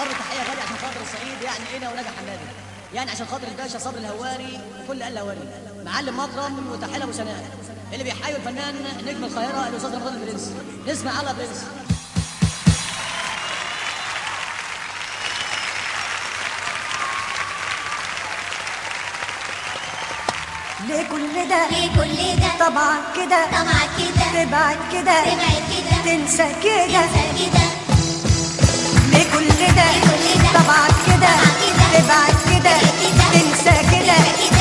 برضه تحيه غاليه عشان خاطر الصعيد يعني انا ونجا حمادي يعني عشان خاطر الباشا صبري الهواري وكل اهل الهواري معلم مكرم وتحيه ابو سناء اللي بيحيوا الفنان نجم القاهره الاستاذ رمضان البرنس نسمع على برنس ليه كل ده ليه كل ده طبعا كده طبعا كده تبعد كده تبعد كده تنسى كده تنسى كده ليه كل ده ليه كل ده طبعا كده طبعا كده تبعد كده كده تنسى كده كده